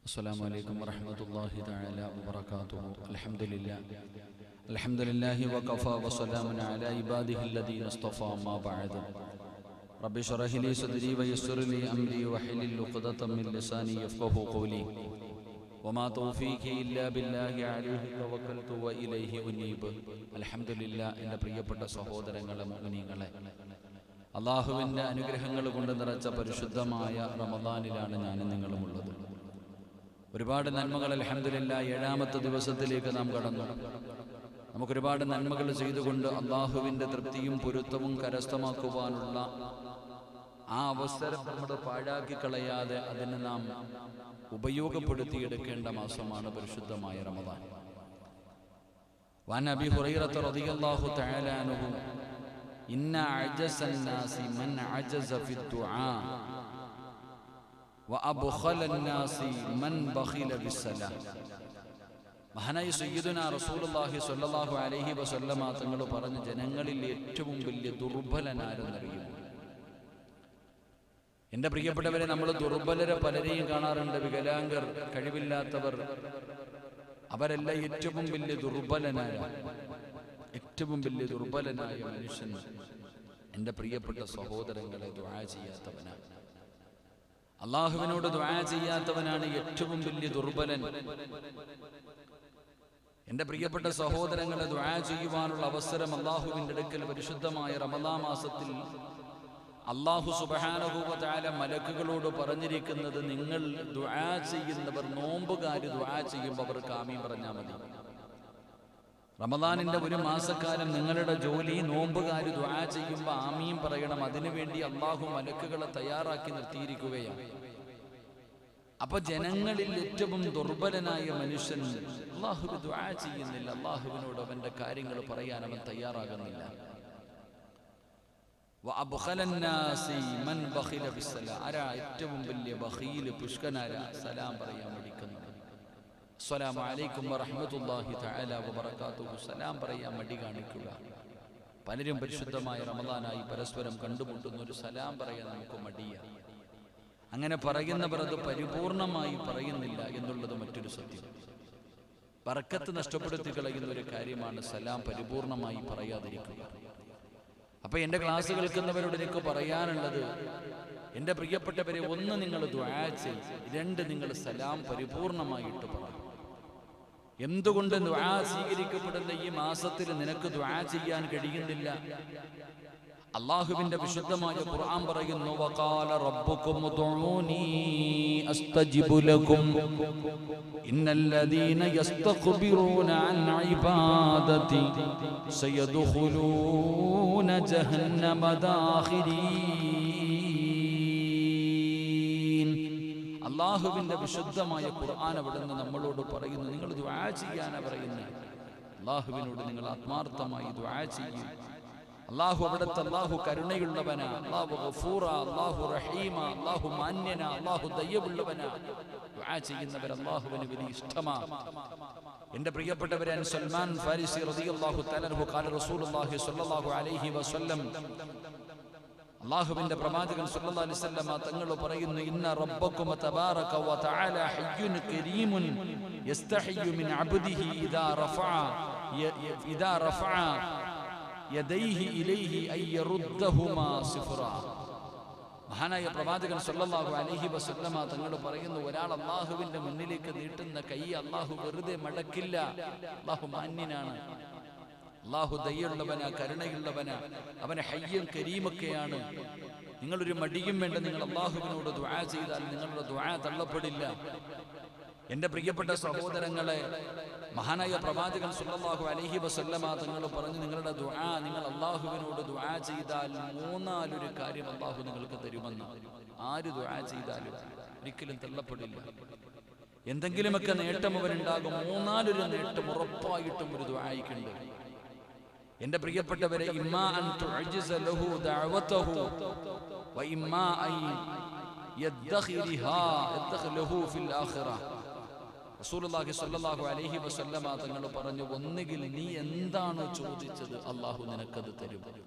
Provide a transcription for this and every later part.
السلام عليكم ورحمة الله تعالى وبركاته الحمد لله الحمد لله وكفى وسلام على عباده الذين اصطفى ما بعد رب اشرح لي صدري ويسر لي أمري واحلل عقدة من لساني يفقه قولي وما توفيقي إلا بالله عليه توكلت وإليه أنيب الحمد لله എൻ്റെ പ്രിയപ്പെട്ട സഹോദരങ്ങളെ മുഅ്മിനീങ്ങളെ അള്ളാഹുവിൻ്റെ അനുഗ്രഹങ്ങൾ കൊണ്ട് നിറച്ച പരിശുദ്ധമായ റമദാനിലാണ് ഞാനും നിങ്ങളുമുള്ളത് ഒരുപാട് നന്മകൾ അലഹമില്ല ഏഴാമത്തെ ദിവസത്തിലേക്ക് നാം കടന്നു നമുക്കൊരുപാട് നന്മകൾ ചെയ്തുകൊണ്ട് അള്ളാഹുവിൻ്റെ തൃപ്തിയും പൊരുത്തവും കരസ്ഥമാക്കുവാനുള്ള ആ അവസരം നമ്മൾ പാഴാക്കി കളയാതെ അതിനെ നാം ഉപയോഗപ്പെടുത്തിയെടുക്കേണ്ട മാസമാണ് പരിശുദ്ധമായ റമദാൻ وعن ابي هريره رضي الله تعالى عنه ان عجز الناس من عجز في الدعاء وأبخل الناس من بخل بالسلام മഹാനായ സയ്യിദുന റസൂലുള്ളാഹി സ്വല്ലല്ലാഹു അലൈഹി വസല്ലമ തങ്ങൾ പറഞ്ഞ ജനങ്ങളിൽ ഏറ്റവും വലിയ ദുർബലനാരെന്നറിയുന്നു എൻ്റെ പ്രിയപ്പെട്ടവരെ നമ്മൾ ദുർബലരെ പലരെയും കാണാറുണ്ട് വികലാംഗർ കഴിവില്ലാത്തവർ അവരെല്ലാം ഏറ്റവും വലിയ ദുർബലനായ ഏറ്റവും വലിയ ദുർബലനായ മനുഷ്യൻ എൻ്റെ പ്രിയപ്പെട്ട സഹോദരങ്ങളെ ദ്വാ ചെയ്യാത്തവനാണ് അള്ളാഹുവിനോട് ദ്വാ ചെയ്യാത്തവനാണ് ഏറ്റവും വലിയ ദുർബലൻ എന്റെ പ്രിയപ്പെട്ട സഹോദരങ്ങളെ ദ്വാ ചെയ്യുവാനുള്ള അവസരം അള്ളാഹുവിൻ്റെ അടുക്കൽ പരിശുദ്ധമായ റമദാ മാസത്തിൽ അള്ളാഹു സുബഹാനുഭൂവത്തായ മലക്കുകളോട് പറഞ്ഞിരിക്കുന്നത് നിങ്ങൾ ദ്വാ ചെയ്യുന്നവർ നോമ്പുകാര് ദ്വാ ചെയ്യുമ്പോൾ അവർക്ക് ആമീൻ പറഞ്ഞാൽ മതി റമദാനിന്റെ ഒരു മാസക്കാലം നിങ്ങളുടെ ജോലി നോമ്പുകാര് ദ്വാ ചെയ്യുമ്പോൾ ആമീൻ പറയണം അതിനുവേണ്ടി അള്ളാഹു മലക്കുകളെ തയ്യാറാക്കി നിർത്തിയിരിക്കുകയാണ് അപ്പൊ ജനങ്ങളിൽ ഏറ്റവും ദുർബലനായ മനുഷ്യൻ അള്ളാഹു ദ്വാ ചെയ്യുന്നില്ല അള്ളാഹുവിനോട് അവന്റെ കാര്യങ്ങൾ പറയാൻ അവൻ തയ്യാറാകുന്നില്ല ആരാ ഏറ്റവും വലിയ ബഹീല് പുഷ്കനാര സലാം പറയാൻ മടിക്കുന്നത് അസ്സലാമു അലൈക്കും വറഹ്മത്തുള്ളാഹി തആല വബറകാതുഹു സലാം പറയാൻ മടി കാണിക്കുക പലരും പരിശുദ്ധമായ റമദാനായി പരസ്പരം കണ്ടുമുട്ടുന്ന ഒരു സലാം പറയാൻ നമുക്ക് മടിയാണ് അങ്ങനെ പറയുന്നവർ അത് പരിപൂർണമായി പറയുന്നില്ല എന്നുള്ളത് മറ്റൊരു സത്യം ബർക്കത്ത് നഷ്ടപ്പെടുത്തി കളയുന്ന ഒരു കാര്യമാണ് സലാം പരിപൂർണമായി പറയാതിരിക്കുക അപ്പൊ എൻ്റെ ക്ലാസ് കേൾക്കുന്നവരോട് എനിക്ക് പറയാനുള്ളത് എൻ്റെ പ്രിയപ്പെട്ടവരെ ഒന്ന് നിങ്ങൾ ദ്വാ ചെയ് രണ്ട് നിങ്ങൾ സലാം പരിപൂർണമായിട്ട് പറ എന്തുകൊണ്ട് ദ്വാ സ്വീകരിക്കപ്പെടുന്ന ഈ മാസത്തിൽ നിനക്ക് ദ്വാ ചെയ്യാൻ കഴിയുന്നില്ല അള്ളാഹുവിന്റെ വിശുദ്ധമായ ഖുർആൻ പറയുന്നു വഖാല റബ്ബുക്കും ഉദ്ഉനി അസ്തജിബു ലക്കും ഇന്നല്ലദീന യസ്തക്ബിറൂന അൻ ഇബാദതി സയദ്ഖുലൂന ജഹന്നമ ദാഖിരീൻ അള്ളാഹുവിന്റെ വിശുദ്ധമായ ഖുർആൻ അവിടുന്ന് നമ്മളോട് പറയുന്നു നിങ്ങൾ ദുആ ചെയ്യാനാ പറയുന്നത് അള്ളാഹുവിനോട് നിങ്ങൾ ആത്മാർത്ഥമായി ദുആ ചെയ്യും അള്ളാഹു അവിടുത്തെ അള്ളാഹു കരുണയുള്ളവന അള്ളാഹു ഗഫൂറ അള്ളാഹു റഹീമ അള്ളാഹു മാന്യന അള്ളാഹു ദയ്യവുള്ളവന ദുആ ചെയ്യുന്നവർ അള്ളാഹുവിന് വലിയ ഇഷ്ടമാ എന്റെ പ്രിയപ്പെട്ടവരെ സൽമാൻ ഫാരിസി റളിയല്ലാഹു തആല ഖാല റസൂലുള്ളാഹി സ്വല്ലല്ലാഹു അലൈഹി വസല്ലം അള്ളാഹുവിന്റെ പ്രവാചകൻ സല്ലല്ലാഹു അലൈഹി വസല്ലമ തങ്ങൾ പറയുന്നു ഇന്ന റബ്ബക്കും തബാറക വ തആല ഹയ്യുൻ കരീമുൻ യസ്തഹിയു മിൻ അബ്ദിഹി ഇദാ റഫഅ ഇദാ റഫഅ യദൈഹി ഇലൈഹി അൻ യറുദ്ദഹുമാ സിഫ്റാ മഹാനായ പ്രവാചകൻ സല്ലല്ലാഹു അലൈഹി വസല്ലമ തങ്ങൾ പറയുന്നു ഒരാൾ അള്ളാഹുവിന്റെ മുന്നിലേക്ക് നീട്ടുന്ന കൈ അള്ളാഹു വെറുതെ മടക്കില്ല അള്ളാഹു മാന്യനാണ് അള്ളാഹു ദയ്യുള്ളവന കരുണയുള്ളവന അവന് ഹയ്യം കരീമൊക്കെയാണ് നിങ്ങളൊരു മടിയും വേണ്ട നിങ്ങൾ അള്ളാഹുവിനോട് ദ്വാ ചെയ്താൽ നിങ്ങളുടെ ദ്വാ തള്ളപ്പെടില്ല എന്റെ പ്രിയപ്പെട്ട സഹോദരങ്ങളെ മഹാനായ പ്രവാചകൻ സുല്ലല്ലാഹു അലൈഹി വസല്ലമ തങ്ങൾ പറഞ്ഞു നിങ്ങളുടെ ദുആ നിങ്ങൾ അള്ളാഹുവിനോട് ദുആ ചെയ്താൽ മൂന്നാലൊരു കാര്യം അള്ളാഹു നിങ്ങൾക്ക് തരുമെന്ന് ആര് ദുആ ചെയ്താലും ഒരിക്കലും തള്ളപ്പെടില്ല എന്തെങ്കിലുമൊക്കെ നേട്ടം അവനുണ്ടാകും മൂന്നാലൊരു നേട്ടം ഉറപ്പായിട്ടും ഒരു ദുആയിക്കുണ്ട് എന്റെ പ്രിയപ്പെട്ടവരെ ഇമ്മാ അൻ തുഅജിസ ലഹു ദഅവതഹു വ ഇമ്മാ അൻ യദ്ഖിരിഹാ യദ്ഖലഹു ഫിൽ ആഖിറ റസൂലുള്ളാഹി സ്വല്ലല്ലാഹു അലൈഹി വസല്ലമ തങ്ങൾ പറഞ്ഞു ഒന്നുകിൽ നീ എന്താണ് ചോദിച്ചത് അള്ളാഹു നിനക്കത് തരും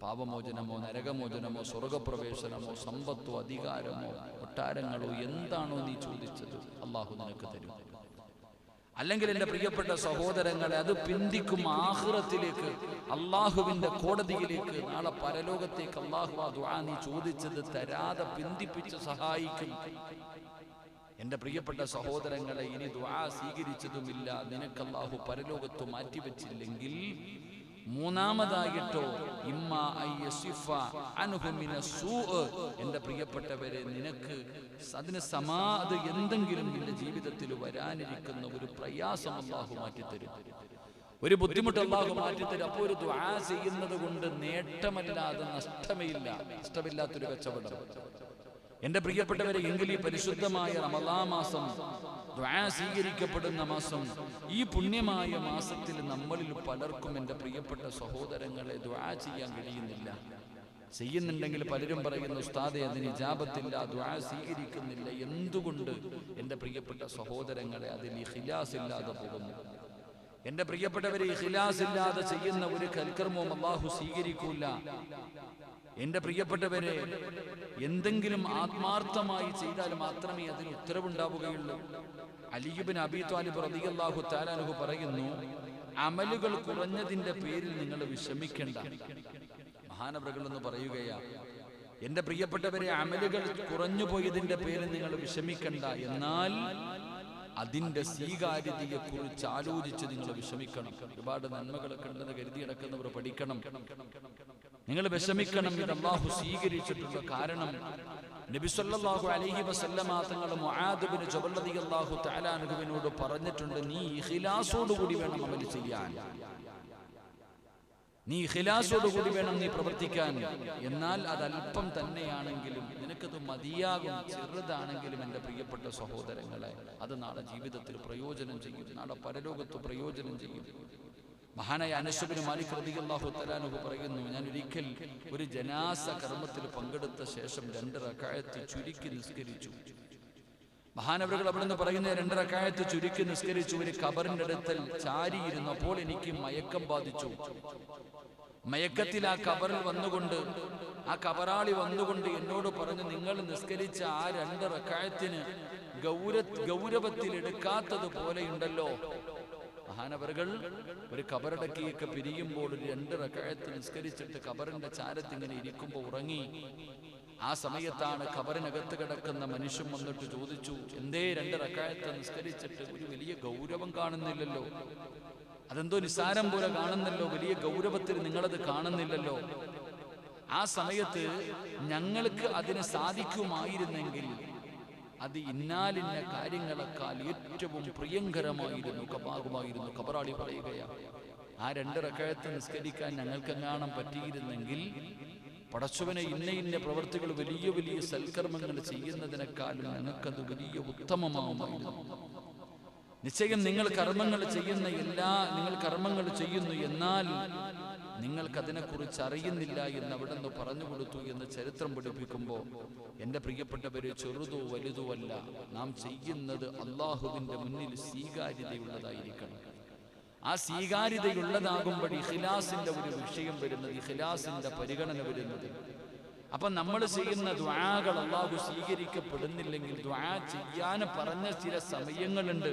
പാപമോചനമോ നരകമോചനമോ സ്വർഗപ്രവേശനമോ സമ്പത്തോ അധികാരമോ കൊട്ടാരങ്ങളോ എന്താണോ നീ ചോദിച്ചത് അള്ളാഹു നിനക്ക് തരും അല്ലെങ്കിൽ എൻ്റെ പ്രിയപ്പെട്ട സഹോദരങ്ങളെ അത് പിന്തിക്കും ആഹ്റത്തിലേക്ക് അള്ളാഹുവിൻ്റെ കോടതിയിലേക്ക് നാളെ പരലോകത്തേക്ക് അള്ളാഹു ആ ദുആ നീ ചോദിച്ചത് തരാതെ പിന്തിപ്പിച്ച് സഹായിക്കും എൻ്റെ പ്രിയപ്പെട്ട സഹോദരങ്ങളെ ഇനി ദുആ സ്വീകരിച്ചതുമില്ല നിനക്ക് അള്ളാഹു പരലോകത്ത് മാറ്റിവെച്ചില്ലെങ്കിൽ മൂന്നാമതായിട്ടോ ഇമ്മ ഐ യസിഫ അൻഹു മിന സൂഅ് എൻ്റെ പ്രിയപ്പെട്ടവരെ നിനക്ക് അതിന് സമാ അത് എന്തെങ്കിലും നിന്റെ ജീവിതത്തിൽ വരാനിരിക്കുന്ന ഒരു പ്രയാസം അള്ളാഹു മാറ്റിത്തരും ഒരു ബുദ്ധിമുട്ട് അള്ളാഹു മാറ്റിത്തരും അപ്പോൾ ഒരു ദ്വാ ചെയ്യുന്നത് കൊണ്ട് നേട്ടമല്ലാതെ നഷ്ടമില്ല നഷ്ടമില്ലാത്തൊരു കച്ചവടം എന്റെ പ്രിയപ്പെട്ടവരെ എങ്കിൽ ഈ പരിശുദ്ധമായ റമദാ മാസം ദ്വാ സ്വീകരിക്കപ്പെടുന്ന മാസം ഈ പുണ്യമായ മാസത്തിൽ നമ്മളിൽ പലർക്കും എൻ്റെ പ്രിയപ്പെട്ട സഹോദരങ്ങളെ ദ്വാ ചെയ്യാൻ കഴിയുന്നില്ല ചെയ്യുന്നുണ്ടെങ്കിൽ പലരും പറയുന്നു ഉസ്താദെ അതിന് ഇജാബത്തില്ല ദ്വാ സ്വീകരിക്കുന്നില്ല എന്തുകൊണ്ട് എൻ്റെ പ്രിയപ്പെട്ട സഹോദരങ്ങളെ അതിൽ ഇഖിലാസ് ഇല്ലാതെ പോകുന്നു എൻ്റെ പ്രിയപ്പെട്ടവരെ ഇഖിലാസ് ഇല്ലാതെ ചെയ്യുന്ന ഒരു കൽക്കർമ്മവും അള്ളാഹു സ്വീകരിക്കൂല എന്റെ പ്രിയപ്പെട്ടവരെ എന്തെങ്കിലും ആത്മാർത്ഥമായി ചെയ്താൽ മാത്രമേ അതിന് ഉത്തരവുണ്ടാവുകയുള്ളൂ അലിയുബിൻ അബി താലിബ് റളിയല്ലാഹു താലാനുഹു പറയുന്നു അമലുകൾ കുറഞ്ഞതിന്റെ പേരിൽ നിങ്ങൾ വിഷമിക്കേണ്ട മഹാനവറുകൾ എന്ന് പറയുകയാ എന്റെ പ്രിയപ്പെട്ടവരെ അമലുകൾ കുറഞ്ഞു പോയതിന്റെ പേരിൽ നിങ്ങൾ വിഷമിക്കണ്ട എന്നാൽ അതിന്റെ സ്വീകാര്യതയെ കുറിച്ച് ആലോചിച്ച് നിങ്ങൾ വിഷമിക്കണം ഒരുപാട് നന്മകളൊക്കെ ഉണ്ടെന്ന് കരുതി കിടക്കുന്നവർ പഠിക്കണം നിങ്ങൾ വിഷമിക്കണം ഇത് അള്ളാഹു സ്വീകരിച്ചിട്ടുള്ള കാരണം നബി സല്ലല്ലാഹു അലൈഹി വസല്ലമ തങ്ങൾ മുആദ് ബിൻ ജബൽ റളിയല്ലാഹു തആല അൻഹുവിനോട് പറഞ്ഞിട്ടുണ്ട് നീ ഇഖ്ലാസോട് കൂടി വേണം അമൽ ചെയ്യാൻ നീ ഇഖ്ലാസോട് കൂടി വേണം നീ പ്രവർത്തിക്കാൻ എന്നാൽ അത് അല്പം തന്നെയാണെങ്കിലും നിനക്കത് മതിയാകും ചെറുതാണെങ്കിലും എൻ്റെ പ്രിയപ്പെട്ട സഹോദരങ്ങളെ അത് നാളെ ജീവിതത്തിൽ പ്രയോജനം ചെയ്യും നാളെ പരലോകത്ത് പ്രയോജനം ചെയ്യും മഹാനായ അനശുബിന് മാലിക് റളിയല്ലാഹു തആലാഹു പറയുന്നു ഞാൻ ഒരിക്കൽ ഒരു ജനാസ കർമ്മത്തിൽ പങ്കെടുത്ത ശേഷം രണ്ട് റക്കായത്ത് ചുരുക്കി നിസ്കരിച്ചു മഹാനവറുകൾ അവിടുന്ന് പറയുന്ന രണ്ട് റക്കായത്ത് ചുരുക്കി നിസ്കരിച്ചു ഒരു കബറിന്റെ അടുത്തൽ ചാരിയിരുന്നപ്പോൾ എനിക്ക് മയക്കം ബാധിച്ചു മയക്കത്തിൽ ആ കബറിൽ വന്നുകൊണ്ട് ആ കബറാളി വന്നുകൊണ്ട് എന്നോട് പറഞ്ഞു നിങ്ങൾ നിസ്കരിച്ച ആ രണ്ട് റക്കായത്തിന് ഗൗര ഗൗരവത്തിൽ എടുക്കാത്തത് പോലെയുണ്ടല്ലോ മഹാനവറുകൾ ഒരു കബറടക്കിയൊക്കെ പിരിയുമ്പോൾ ഒരു രണ്ട് റക്കായത്ത് നിസ്കരിച്ചിട്ട് കബറിന്റെ ചാരത്ത് ഇങ്ങനെ ഇരിക്കുമ്പോൾ ഉറങ്ങി ആ സമയത്താണ് ഖബറിനകത്ത് കിടക്കുന്ന മനുഷ്യൻ വന്നിട്ട് ചോദിച്ചു എന്തേ രണ്ട് റക്കായത്ത് നിസ്കരിച്ചിട്ട് ഒരു വലിയ ഗൗരവം കാണുന്നില്ലല്ലോ അതെന്തോ നിസാരം പോലെ കാണുന്നല്ലോ വലിയ ഗൗരവത്തിൽ നിങ്ങളത് കാണുന്നില്ലല്ലോ ആ സമയത്ത് ഞങ്ങൾക്ക് അതിന് സാധിക്കുമായിരുന്നെങ്കിൽ അത് ഇന്നാലിന്ന കാര്യങ്ങളെക്കാൾ ഏറ്റവും പ്രിയങ്കരമായിരുന്നു കപാകുമായിരുന്നു കബറാളി പറയുകയാ ആ രണ്ട് റക്കായത്ത് നിസ്കരിക്കാൻ ഞങ്ങൾക്കെങ്ങാണം പറ്റിയിരുന്നെങ്കിൽ പടച്ചവനെ ഇന്ന ഇന്ന പ്രവർത്തികൾ വലിയ വലിയ സൽക്കർമ്മങ്ങൾ ചെയ്യുന്നതിനേക്കാളും ഞങ്ങൾക്കത് വലിയ ഉത്തമമാവുമായിരുന്നു നിശ്ചയം നിങ്ങൾ കർമ്മങ്ങൾ ചെയ്യുന്ന എല്ലാ നിങ്ങൾ കർമ്മങ്ങൾ ചെയ്യുന്നു എന്നാൽ നിങ്ങൾക്കതിനെക്കുറിച്ച് അറിയുന്നില്ല എന്ന് അവിടെ നിന്ന് പറഞ്ഞു കൊടുത്തു എന്ന് ചരിത്രം പഠിപ്പിക്കുമ്പോൾ എൻ്റെ പ്രിയപ്പെട്ടവരെ ചെറുതോ വലുതോ അല്ല നാം ചെയ്യുന്നത് അള്ളാഹുവിൻ്റെ മുന്നിൽ സ്വീകാര്യതയുള്ളതായിരിക്കണം ആ സ്വീകാര്യതയുള്ളതാകുമ്പോൾ ഇഖിലാസിന്റെ ഒരു വിഷയം വരുന്നത് ഇഖിലാസിന്റെ പരിഗണന വരുന്നത് അപ്പൊ നമ്മൾ ചെയ്യുന്ന ദ്വാകൾ അള്ളാഹു സ്വീകരിക്കപ്പെടുന്നില്ലെങ്കിൽ ദ്വാ ചെയ്യാൻ പറഞ്ഞ ചില സമയങ്ങളുണ്ട്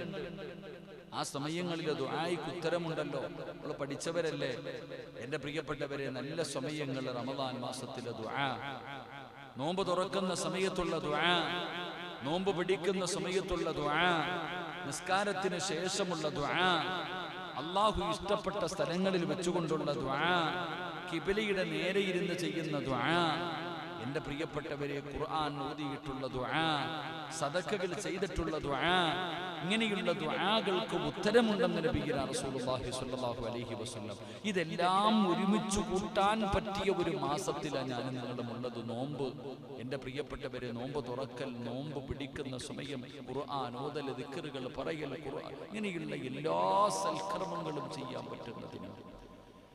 ആ സമയങ്ങളിൽ ദ്വായ്ക്ക് ഉത്തരമുണ്ടല്ലോ നമ്മൾ പഠിച്ചവരല്ലേ എൻ്റെ പ്രിയപ്പെട്ടവരെ നല്ല സമയങ്ങൾ റമദാൻ മാസത്തിലെ ദ്വാ നോമ്പ് തുറക്കുന്ന സമയത്തുള്ള ദ്വാ നോമ്പ് പിടിക്കുന്ന സമയത്തുള്ള ദ്വാ നിസ്കാരത്തിന് ശേഷമുള്ള ദ്വാ അള്ളാഹു ഇഷ്ടപ്പെട്ട സ്ഥലങ്ങളിൽ വെച്ചുകൊണ്ടുള്ള ദ്വാ കിബിലയുടെ നേരെ ഇരുന്ന് ചെയ്യുന്ന ദ്വാ എന്റെ പ്രിയപ്പെട്ടവരെ ഖുർആൻ ഓതിയിട്ടുള്ള ദ്വാ സദക്കകൾ ചെയ്തിട്ടുള്ള ദ്വാ ഇങ്ങനെയുള്ള ദ്വാകൾക്ക് ഉത്തരമുണ്ടെന്ന് ലഭിക്കുന്ന റസൂലുള്ളാഹി സ്വല്ലല്ലാഹു അലൈഹി വസല്ലം ഇതെല്ലാം ഒരുമിച്ച് കൂട്ടാൻ പറ്റിയ ഒരു മാസത്തിലാണ് ഞാൻ നിങ്ങളുടെ ഉള്ളത് നോമ്പ് എന്റെ പ്രിയപ്പെട്ടവരെ നോമ്പ് തുറക്കൽ നോമ്പ് പിടിക്കുന്ന സമയം ഖുർആൻ ഓതൽ ദിക്കറുകൾ പറയൽ ഖുർആൻ ഇങ്ങനെയുള്ള എല്ലാ സൽക്കർമ്മങ്ങളും ചെയ്യാൻ പറ്റുന്നതിന്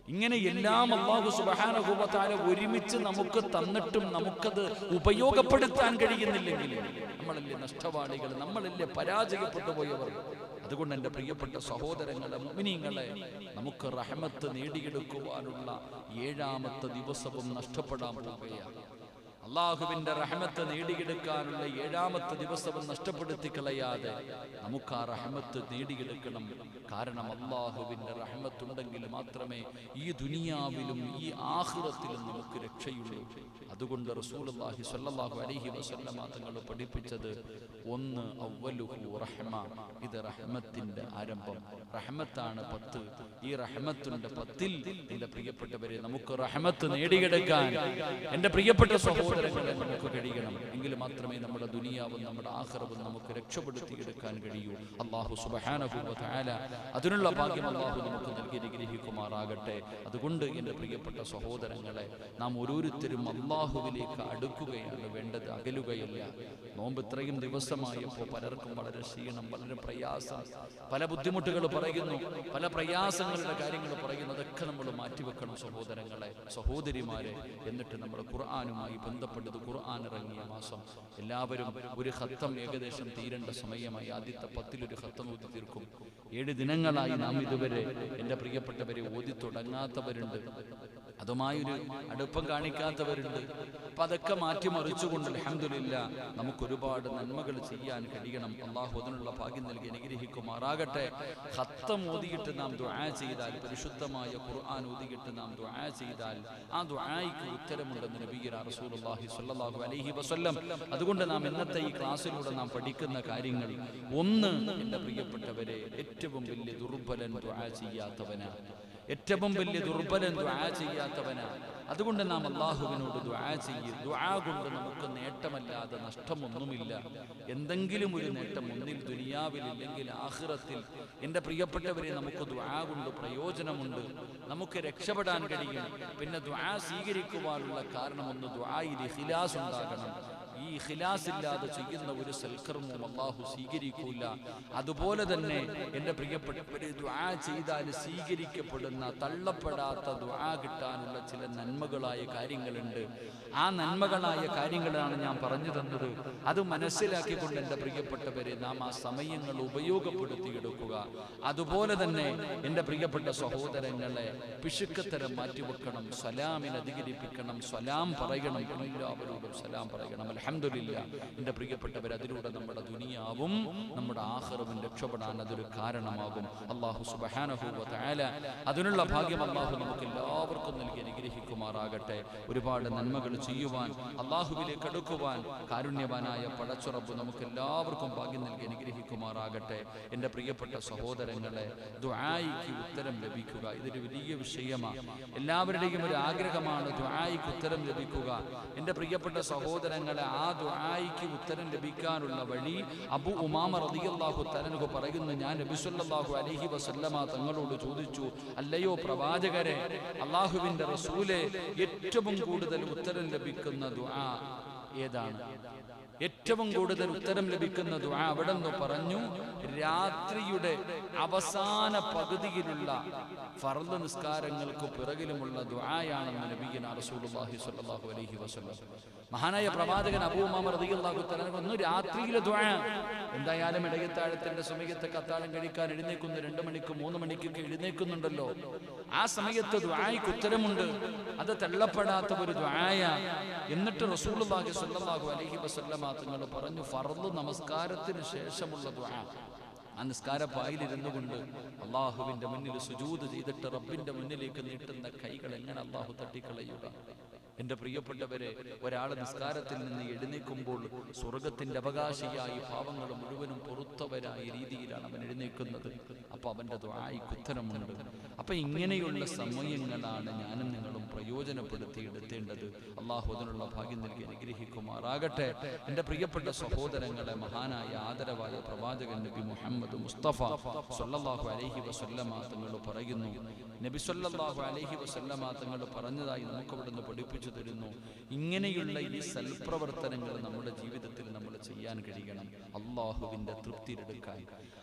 ഇങ്ങനെ എല്ലാം അള്ളാഹു സുബാനുഭവത്താല ഒരുമിച്ച് നമുക്ക് തന്നിട്ടും നമുക്കത് ഉപയോഗപ്പെടുത്താൻ കഴിയുന്നില്ലെങ്കിൽ നമ്മളല്ലേ നഷ്ടവാളികൾ നമ്മളല്ലേ പരാജയപ്പെട്ടു പോയവർ അതുകൊണ്ട് എൻ്റെ പ്രിയപ്പെട്ട സഹോദരങ്ങളെ മുമിനിങ്ങളെ നമുക്ക് റഹമത്ത് നേടിയെടുക്കുവാനുള്ള ഏഴാമത്തെ ദിവസവും നഷ്ടപ്പെടാൻ പോവുകയാണ് അള്ളാഹുവിന്റെ റഹമത്ത് നേടിയെടുക്കാനുള്ള ഏഴാമത്തെ ദിവസവും നഷ്ടപ്പെടുത്തി കളയാതെ നമുക്ക് ആ റഹമത്ത് നേടിയെടുക്കണം കാരണം അള്ളാഹുവിന്റെ റഹമത്തുണ്ടെങ്കിൽ മാത്രമേ ഈ ദുനിയാവിലും ഈ ആഹ്റത്തിലും നമുക്ക് രക്ഷയുള്ളൂ അതുകൊണ്ട് റസൂലുള്ളാഹി സ്വല്ലല്ലാഹു അലൈഹി വസല്ലമ തങ്ങൾ പഠിപ്പിച്ചത് ഒന്ന് അവ്വലുഹു റഹ്മ ഇത് റഹ്മത്തിന്റെ ആരംഭം റഹ്മത്താണ് പത്ത് ഈ റഹ്മത്തിന്റെ പത്തിൽ എന്റെ പ്രിയപ്പെട്ടവരെ നമുക്ക് റഹ്മത്ത് നേടിയെടുക്കാൻ എന്റെ പ്രിയപ്പെട്ട സഹോദരങ്ങളെ നമുക്ക് കഴിയണം എങ്കിൽ മാത്രമേ നമ്മുടെ ദുനിയാവും നമ്മുടെ ആഹ്റവും നമുക്ക് രക്ഷപ്പെടുത്തിയെടുക്കാൻ കഴിയൂ അള്ളാഹു സുബ്ഹാനഹു വ തആല അതിനുള്ള ഭാഗ്യം അള്ളാഹു നമുക്ക് നൽകി അനുഗ്രഹിക്കുമാറാകട്ടെ അതുകൊണ്ട് എൻ്റെ പ്രിയപ്പെട്ട സഹോദരങ്ങളെ നാം ഓരോരുത്തരും അള്ളാഹുവിലേക്ക് അടുക്കുകയാണ് വേണ്ടത് അകലുകയല്ല നോമ്പ് ഇത്രയും ദിവസമായപ്പോൾ പലർക്കും വളരെ ക്ഷീണം വളരെ പ്രയാസം പല ബുദ്ധിമുട്ടുകൾ പറയുന്നു പല പ്രയാസങ്ങളുടെ കാര്യങ്ങൾ പറയുന്നു അതൊക്കെ നമ്മൾ മാറ്റിവെക്കണം സഹോദരങ്ങളെ സഹോദരിമാരെ എന്നിട്ട് നമ്മൾ ഖുർആാനുമായി ബന്ധപ്പെട്ടത് ഖുർആൻ ഇറങ്ങിയ മാസം എല്ലാവരും ഒരു ഹത്തം ഏകദേശം തീരേണ്ട സമയമായി ആദ്യത്തെ പത്തിലൊരു ഹത്തം ഊതി തീർക്കും ഏഴ് ദിനങ്ങളായി നാം ഇതുവരെ എൻ്റെ പ്രിയപ്പെട്ടവരെ ഓതി തുടങ്ങാത്തവരുണ്ട് അതുമായൊരു അടുപ്പം കാണിക്കാത്തവരുണ്ട് അപ്പൊ അതൊക്കെ മാറ്റിമറിച്ചുകൊണ്ട് അലഹമില്ല നമുക്ക് ഒരുപാട് നന്മകൾ ചെയ്യാൻ കഴിയണം അള്ളാഹു അതിനുള്ള ഭാഗ്യം നൽകി അനുഗ്രഹിക്കുമാറാകട്ടെ ഹത്തം ഓതിയിട്ട് നാം ദുആ ചെയ്താൽ പരിശുദ്ധമായ ഖുർആൻ ഓതിയിട്ട് നാം ദുആ ചെയ്താൽ ആ ദുആയ്ക്ക് ഉത്തരമുണ്ടെന്ന് നബീന റസൂലുള്ളാഹി സ്വല്ലല്ലാഹു അലൈഹി വസല്ലം അതുകൊണ്ട് നാം ഇന്നത്തെ ഈ ക്ലാസ്സിലൂടെ നാം പഠിക്കുന്ന കാര്യങ്ങൾ ഒന്ന് എൻ്റെ പ്രിയപ്പെട്ടവരെ ഏറ്റവും വലിയ ദുർബലൻ ദുആ ചെയ്യാത്തവനാണ് ഏറ്റവും വലിയ ദുർബലൻ ദുആ ചെയ്യാത്തവനാ അതുകൊണ്ട് നാം അള്ളാഹുവിനോട് ദുആ ചെയ്യും ദുആ കൊണ്ട് നമുക്ക് നേട്ടമല്ലാതെ നഷ്ടമൊന്നുമില്ല എന്തെങ്കിലും ഒരു നേട്ടം ഒന്നിൽ ദുനിയാവിലില്ലെങ്കിൽ ആഖിറത്തിൽ എൻ്റെ പ്രിയപ്പെട്ടവരെ നമുക്ക് ദുആ കൊണ്ട് പ്രയോജനമുണ്ട് നമുക്ക് രക്ഷപ്പെടാൻ കഴിയും പിന്നെ ദുആ സ്വീകരിക്കുവാനുള്ള കാരണം ഒന്ന് ദുആയിൽ ഇഖ്ലാസ് ഉണ്ടാകണം ഈ ഖിലാസ് ഇല്ലാതെ ചെയ്യുന്ന ഒരു സൽക്കർമ്മവും അള്ളാഹു സ്വീകരിക്കൂല അതുപോലെ തന്നെ എൻ്റെ പ്രിയപ്പെട്ടവരെ ദുആ ചെയ്താൽ സ്വീകരിക്കപ്പെടുന്ന തള്ളപ്പെടാത്ത ദുആ കിട്ടാനുള്ള ചില നന്മകളായ കാര്യങ്ങളുണ്ട് ആ നന്മകളായ കാര്യങ്ങളാണ് ഞാൻ പറഞ്ഞു തന്നത് അത് മനസ്സിലാക്കിക്കൊണ്ട് എൻ്റെ പ്രിയപ്പെട്ടവരെ നാം ആ സമയങ്ങൾ ഉപയോഗപ്പെടുത്തിയെടുക്കുക അതുപോലെ തന്നെ എൻ്റെ പ്രിയപ്പെട്ട സഹോദരങ്ങളെ പിശുക്കത്തരം മാറ്റിവെക്കണം സലാമിന് അധികരിപ്പിക്കണം സലാം പറയണം എല്ലാവരോടും സലാം പറയണം അലഹമില്ല എൻ്റെ പ്രിയപ്പെട്ടവർ അതിലൂടെ നമ്മുടെ ദുനിയാവും നമ്മുടെ ആഹ്റവും രക്ഷപ്പെടാൻ അതൊരു കാരണമാകും അള്ളാഹു സുബഹാനഹുവ തആല അതിനുള്ള ഭാഗ്യം അള്ളാഹു നമുക്ക് എല്ലാവർക്കും നൽകി അനുഗ്രഹിക്കുമാറാകട്ടെ ഒരുപാട് നന്മകൾ ചെയ്യുവാൻ അള്ളാഹുവിലേക്ക് അടുക്കുവാൻ കാരുണ്യവാനായ പടച്ചുറപ്പ് നമുക്ക് എല്ലാവർക്കും ഭാഗ്യം നൽകി അനുഗ്രഹിക്കുമാറാകട്ടെ എൻ്റെ പ്രിയപ്പെട്ട സഹോദരങ്ങളെ ദുആയിക്ക് ഉത്തരം ലഭിക്കുക ഇതൊരു വലിയ വിഷയമാണ് എല്ലാവരുടെയും ഒരു ആഗ്രഹമാണ് ദുആയിക്ക് ഉത്തരം ലഭിക്കുക എൻ്റെ പ്രിയപ്പെട്ട സഹോദരങ്ങളെ ആ ദുആയിക്ക് ഉത്തരം ലഭിക്കാനുള്ള വഴി അബു ഉമാമ റളിയല്ലാഹു തആലനു പറയുന്നു ഞാൻ നബി സല്ലല്ലാഹു അലൈഹി വസല്ലമ തങ്ങളോട് ചോദിച്ചു അല്ലയോ പ്രവാചകരെ അള്ളാഹുവിൻ്റെ റസൂലെ ഏറ്റവും കൂടുതൽ ഉത്തരം ലഭിക്കുന്ന ദുആ ഏതാണ് ഏറ്റവും കൂടുതൽ ഉത്തരം ലഭിക്കുന്ന ദുആ അവിടെ നിന്ന് പറഞ്ഞു രാത്രിയുടെ അവസാന പകുതിയിലുള്ള ഫർദ് നിസ്കാരങ്ങൾക്ക് പിറകിലുമുള്ള ദുആയാണെന്ന് നബിയന റസൂലുള്ളാഹി സ്വല്ലല്ലാഹു അലൈഹി വസല്ലം മഹാനായ പ്രവാചകൻ അബൂ ഉമാമ റളിയല്ലാഹു തആല ഒന്ന് രാത്രിയിലെ ദുആ എന്തായാലും ഇടയത്താഴത്തിന്റെ സമയത്ത് കത്താഴം കഴിക്കാൻ എഴുന്നേക്കുന്നു രണ്ട് മണിക്ക് മൂന്ന് മണിക്കൊക്കെ എഴുന്നേക്കുന്നുണ്ടല്ലോ ആ സമയത്ത് ദുആയ്ക്ക് ഉത്തരമുണ്ട് അത് തള്ളപ്പെടാത്ത ഒരു ദുആയ എന്നിട്ട് റസൂലുള്ളാഹി സ്വല്ലല്ലാഹു അലൈഹി വസല്ലമ തങ്ങൾ പറഞ്ഞു ഫർദ് നമസ്കാരത്തിന് ശേഷമുള്ള ദുആ ആ നിസ്കാരപ്പായിലിരുന്നു കൊണ്ട് അള്ളാഹുവിന്റെ മുന്നിൽ സുജൂത് ചെയ്തിട്ട് റബ്ബിന്റെ മുന്നിലേക്ക് നീട്ടുന്ന കൈകൾ എങ്ങനെ അള്ളാഹു തട്ടിക്കളയുക എന്റെ പ്രിയപ്പെട്ടവരെ ഒരാൾ നിസ്കാരത്തിൽ നിന്ന് എഴുന്നേൽക്കുമ്പോൾ സ്വർഗത്തിന്റെ അവകാശിയായി പാവങ്ങൾ മുഴുവനും പൊറുത്തവരായ രീതിയിലാണ് അവൻ എഴുന്നേൽക്കുന്നത് അപ്പൊ അവന്റെ ദ്വായിക്ക് ഉത്തരമുണ്ട് അപ്പൊ ഇങ്ങനെയുള്ള സമയങ്ങളാണ് ഞാനും നിങ്ങളും പ്രയോജനപ്പെടുത്തി എടുത്തേണ്ടത് അള്ളാഹു അതിനുള്ള ഭാഗ്യം നൽകി അനുഗ്രഹിക്കുമാറാകട്ടെ എൻ്റെ പ്രിയപ്പെട്ട സഹോദരങ്ങളെ മഹാനായ ആദരവായ പ്രവാചകൻ നബി മുഹമ്മദ് മുസ്തഫ സല്ലല്ലാഹു അലൈഹി വസല്ലമ തങ്ങൾ പറയുന്നു നബി സല്ലല്ലാഹു അലൈഹി വസല്ലമ തങ്ങൾ പറഞ്ഞതായി നമുക്ക് ഇവിടുന്ന് പഠിപ്പിച്ചു തരുന്നു ഇങ്ങനെയുള്ള ഈ സൽപ്രവർത്തനങ്ങൾ നമ്മുടെ ജീവിതത്തിൽ നമ്മൾ ചെയ്യാൻ കഴിയണം അള്ളാഹുവിൻ്റെ തൃപ്തിയിലെടുക്കാൻ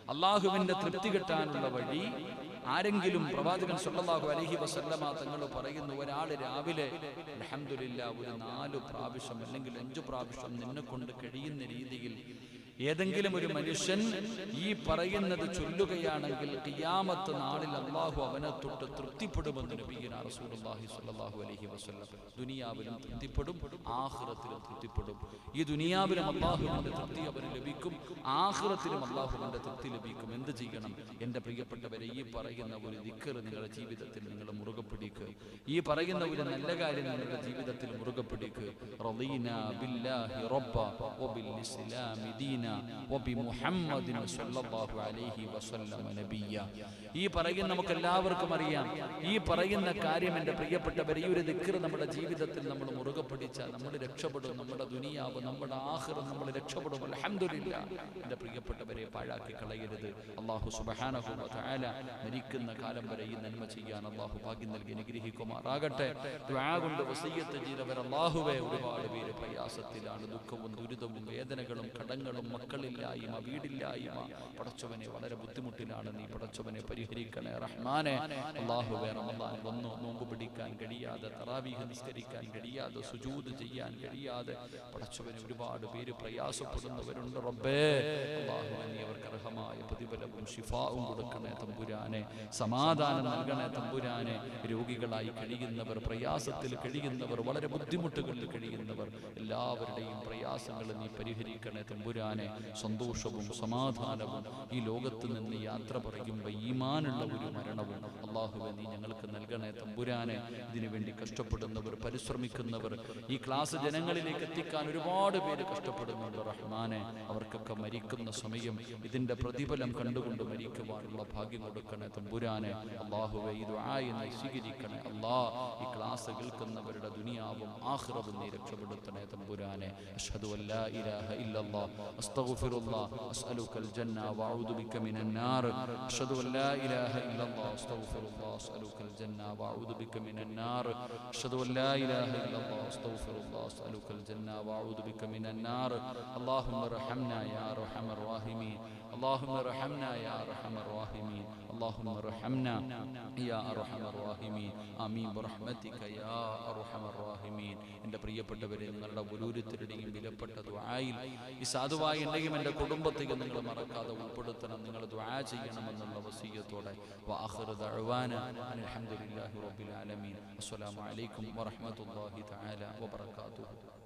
അള്ളാഹുവിന്റെ തൃപ്തി കിട്ടാനുള്ള വഴി ആരെങ്കിലും പ്രവാചകൻ സല്ലല്ലാഹു അലൈഹി വസല്ലമ തങ്ങൾ പറയുന്നു ഒരാൾ രാവിലെ അൽഹംദുലില്ലാ ഒരു നാല് പ്രാവശ്യം അല്ലെങ്കിൽ അഞ്ചു പ്രാവശ്യം നിന്നെ കൊണ്ട് കഴിയുന്ന രീതിയിൽ ഏതെങ്കിലും ഒരു മനുഷ്യൻ ഈ പറയുന്നത് ചൊല്ലുകയാണെങ്കിൽ ഖിയാമത്ത് നാളിൽ അള്ളാഹു അവനെ തൊട്ട് തൃപ്തിപ്പെടുമെന്ന് നബിയ്യനാ റസൂലുള്ളാഹി സ്വല്ലല്ലാഹു അലൈഹി വസല്ലം ദുനിയാവിലും തൃപ്തിപ്പെടും ആഖിറത്തിലും തൃപ്തിപ്പെടും ഈ ദുനിയാവിലും അള്ളാഹുവിന്റെ തൃപ്തി അവന് ലഭിക്കും ആഖിറത്തിലും അള്ളാഹുവിന്റെ തൃപ്തി ലഭിക്കും എന്ത് ചെയ്യണം എൻ്റെ പ്രിയപ്പെട്ടവരെ ഈ പറയുന്ന ഒരു ദിക്കർ നിങ്ങളുടെ ജീവിതത്തിൽ നിങ്ങൾ മുറുകെ പിടിക്കുക ഈ പറയുന്ന ഒരു നല്ല കാര്യം നിങ്ങളുടെ ജീവിതത്തിൽ മുറുകെ പിടിക്കുക റളീന ബില്ലാഹി റബ്ബ വബിൽ ഇസ്ലാമി ദീന വബിമുഹമ്മദിൻ സ്വല്ലല്ലാഹു അലൈഹി വസല്ലമ നബിയ്യ ഈ പറയുന്ന നമുക്ക് എല്ലാവർക്കും അറിയാം ഈ പറയുന്ന കാര്യം എൻ്റെ പ്രിയപ്പെട്ടവരെ ഈ ഒരു ദിക്കർ നമ്മുടെ ജീവിതത്തിൽ നമ്മൾ മുറുകെ പിടിച്ചാൽ നമ്മൾ രക്ഷപ്പെടും നമ്മുടെ ദുനിയാവ് നമ്മുടെ ആഹ്റം നമ്മൾ രക്ഷപ്പെടും അൽഹംദുലില്ലാ എൻ്റെ പ്രിയപ്പെട്ടവരെ പാഴാക്കി കളയരുത് അള്ളാഹു സുബ്ഹാനഹു വ തആല മരിക്കുന്ന കാലം വരെ ഈ നന്മ ചെയ്യാൻ അള്ളാഹു ഭാഗ്യം നൽകി അനുഗ്രഹിക്കുമാറാകട്ടെ ദുആ കൊണ്ട് വസീയത്ത് ചെയ്തവർ അള്ളാഹുവെ ഒരുപാട് പേര് പ്രയാസത്തിലാണ് ദുഃഖവും ദുരിതവും വേദനകളും കടങ്ങളും മക്കളില്ലായ്മ വീടില്ലായ്മ പടച്ചവനെ വളരെ ബുദ്ധിമുട്ടിലാണ് നീ പടച്ചവനെ പരിഹരിക്കണേ റഹ്മാനെ അള്ളാഹുവെ റമദാൻ വന്നു നോമ്പ് പിടിക്കാൻ കഴിയാതെ തറാവീഹ് നിസ്കരിക്കാൻ കഴിയാതെ സുജൂദ് ചെയ്യാൻ കഴിയാതെ പടച്ചവനെ ഒരുപാട് പേര് പ്രയാസപ്പെടുന്നവരുണ്ട് റബ്ബേ അള്ളാഹുവെ നീ അവർക്ക് അർഹമായ പ്രതിഫലവും ഷിഫാവും കൊടുക്കണേ തമ്പുരാനെ സമാധാനം നൽകണേ തമ്പുരാനെ രോഗികളായി കഴിയുന്നവർ പ്രയാസത്തിൽ കഴിയുന്നവർ വളരെ ബുദ്ധിമുട്ടുകളിൽ കഴിയുന്നവർ എല്ലാവരുടെയും പ്രയാസങ്ങൾ നീ പരിഹരിക്കണേ തമ്പുരാനെ സന്തോഷവും സമാധാനവും ഈ ലോകത്ത് നിന്ന് യാത്ര പറയുമ്പോൾ ഈമാനുള്ള ഒരു മരണവും അള്ളാഹുവെ നീ ഞങ്ങൾക്ക് നൽകണേ തമ്പുരാനെ ഇതിനു വേണ്ടി കഷ്ടപ്പെടുന്നവർ പരിശ്രമിക്കുന്നവർ ഈ ക്ലാസ് ജനങ്ങളിലേക്ക് എത്തിക്കാൻ ഒരുപാട് പേര് കഷ്ടപ്പെടുന്നുണ്ട് റഹ്മാനെ അവർക്കൊക്കെ മരിക്കുന്ന സമയം ഇതിന്റെ പ്രതിഫലം കണ്ടുകൊണ്ട് മരിക്കുവാനുള്ള ഭാഗ്യം കൊടുക്കണേ തമ്പുരാനെ അള്ളാഹുവെ ഇത് ആയെന്ന് സ്വീകരിക്കണേ അള്ളാ ഈ ക്ലാസ് കേൾക്കുന്നവരുടെ ദുനിയാവും ആഹ്റവും നീ രക്ഷപ്പെടുത്തണേ തമ്പുരാനെ അഷ്ഹദു അല്ലാ ഇലാഹ ഇല്ലല്ലാഹ് അസ്തഗ്ഫിറുല്ലാഹ് അസ്അലുക്കൽ ജന്ന വഅഊദു ബിക മിനൻ നാർ അഷ്ഹദു അല്ലാ ഇലാഹ ഇല്ലല്ലാഹ് അസ്തഗ്ഫിറുല്ലാഹ് അസ്അലുക്കൽ ജന്ന വഅഊദു ബിക മിനൻ നാർ അഷ്ഹദു അല്ലാ ഇലാഹ ഇല്ലല്ലാഹ് അസ്തഗ്ഫിറുല്ലാഹ് അസ്അലുക്കൽ ജന്ന വഅഊദു ബിക മിനൻ നാർ اللهم ارحمنا يا ارحم الراحمين اللهم ارحمنا يا ارحم الراحمين اللهم ارحمنا يا ارحم الراحمين آمين برحمتك يا ارحم الراحمين എൻ്റെ പ്രിയപ്പെട്ടവരെ നിങ്ങളുടെ ഓരോരുത്തരുടെയും വിലപ്പെട്ട ദുആയിൽ ഈ സാധുവായ എന്നെയും എൻ്റെ കുടുംബത്തെയും നിങ്ങൾ മറക്കാതെ ഉൾപ്പെടുത്തണം നിങ്ങൾ ദുആ ചെയ്യണമെന്നുള്ള വസീയത്തോടെ വാഖിറു ദഅവാന അൽഹംദുലില്ലാഹി റബ്ബിൽ ആലമീൻ അസ്സലാമു അലൈക്കും വറഹ്മത്തുള്ളാഹി തആല വബറകാതുഹു